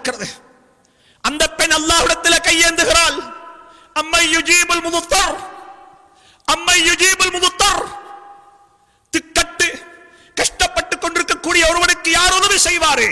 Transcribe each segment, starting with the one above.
இருக்கிறது அந்த பெண் அல்லாஹ்விடத்தில் கையேந்துகிறாள் அம்மை யுஜீபுல் முதுத்தர் அம்மை யுஜீபுல் முதுத்தர் திக்கட்டு கஷ்டப்பட்டு கொண்டிருக்கக்கூடிய ஒருவனுக்கு யார் உதவி செய்வாரு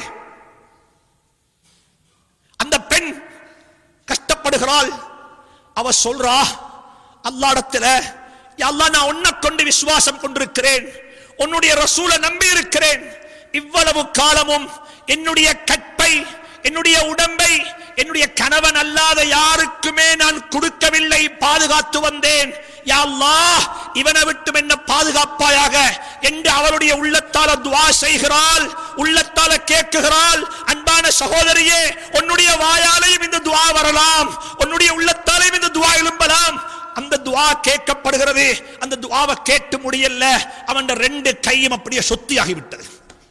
அந்த பெண் கஷ்டப்படுகிறாள் அவ சொல்றா அல்லாடத்துல அல்லாஹ் நான் உன்னை கொண்டு விசுவாசம் கொண்டிருக்கிறேன் உன்னுடைய ரசூலை நம்பி இருக்கிறேன் இவ்வளவு காலமும் என்னுடைய கற்பை என்னுடைய உடம்பை என்னுடைய கணவன் அல்லாத யாருக்குமே நான் கொடுக்கவில்லை பாதுகாத்து வந்தேன் யா அல்லாஹ் இவனை விட்டும் என்ன பாதுகாப்பாயாக என்று அவருடைய உள்ளத்தால துவா செய்கிறாள் உள்ளத்தால கேட்குகிறாள் அன்பான சகோதரியே உன்னுடைய வாயாலையும் இந்த துவா வரலாம் உன்னுடைய உள்ளத்தாலையும் இந்த துவா எழும்பலாம் அந்த துவா கேட்கப்படுகிறது அந்த துவாவை கேட்டு முடியல அவன் ரெண்டு கையும் அப்படியே சொத்தியாகி விட்டது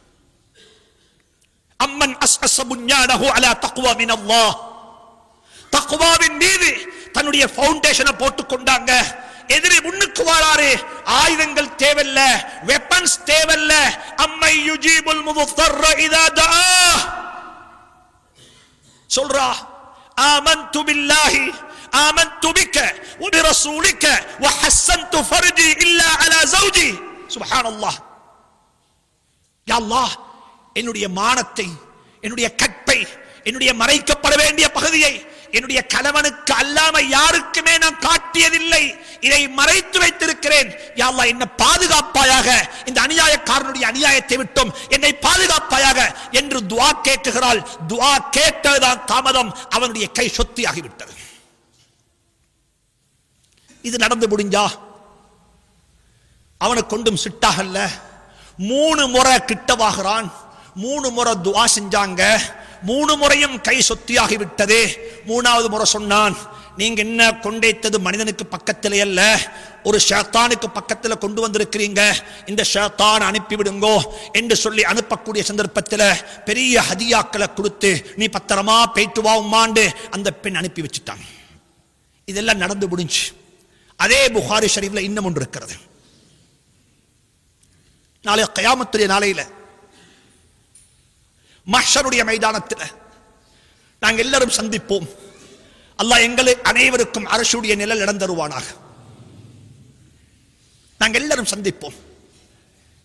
அம்மன் அஸ் அசபுஞானஹு அலா தக்வா மின் அல்லாஹ் தக்வாவின் மீது தன்னுடைய ஃபவுண்டேஷனை போட்டு கொண்டாங்க எதிரி முன்னுக்கு வாராரு ஆயுதங்கள் தேவையில்ல வெப்பன்ஸ் தேவையில்ல அம்மை யுஜீபுல் முதுத்தர்ர இதா தஆ சொல்றா ஆமன்து பில்லாஹி آمنت بك وبرسولك وحسنت فرجي إلا على زوجي سبحان الله يا الله என்னுடைய மானத்தை என்னுடைய கற்பை என்னுடைய மறைக்கப்பட வேண்டிய பகுதியை என்னுடைய கணவனுக்கு அல்லாம யாருக்குமே நான் காட்டியதில்லை இதை மறைத்து வைத்திருக்கிறேன் யா அல்லாஹ் என்னை பாதுகாப்பாயாக இந்த அநியாயக்காரனுடைய அநியாயத்தை விட்டும் என்னை பாதுகாப்பாயாக என்று துஆ கேட்குகிறாள் துஆ கேட்டதுதான் தாமதம் அவனுடைய கை சொத்தியாகிவிட்டது இது நடந்து முடிஞ்சா அவனை கொண்டும் சிட்டாகல்ல மூணு முறை கிட்டவாகிறான் மூணு முறை துவா செஞ்சாங்க மூணு முறையும் கை சொத்தியாகி விட்டது மூணாவது முறை சொன்னான் நீங்க என்ன கொண்டைத்தது மனிதனுக்கு பக்கத்திலே அல்ல ஒரு ஷேத்தானுக்கு பக்கத்தில் கொண்டு வந்திருக்கிறீங்க இந்த ஷேத்தான் அனுப்பிவிடுங்கோ என்று சொல்லி அனுப்பக்கூடிய சந்தர்ப்பத்தில் பெரிய ஹதியாக்களை கொடுத்து நீ பத்திரமா போயிட்டு வா உம்மாண்டு அந்த பெண் அனுப்பி வச்சுட்டான் இதெல்லாம் நடந்து முடிஞ்சு அதே புகாரி ஷரீஃப்ல இன்னும் ஒன்று இருக்கிறது நாளை கயாமத்துடைய நாளையில மஹ்ஷருடைய மைதானத்தில் நாங்கள் எல்லாரும் சந்திப்போம் அல்லாஹ் எங்களை அனைவருக்கும் அரசுடைய நிழல் இடம் தருவானாக நாங்கள் எல்லாரும் சந்திப்போம்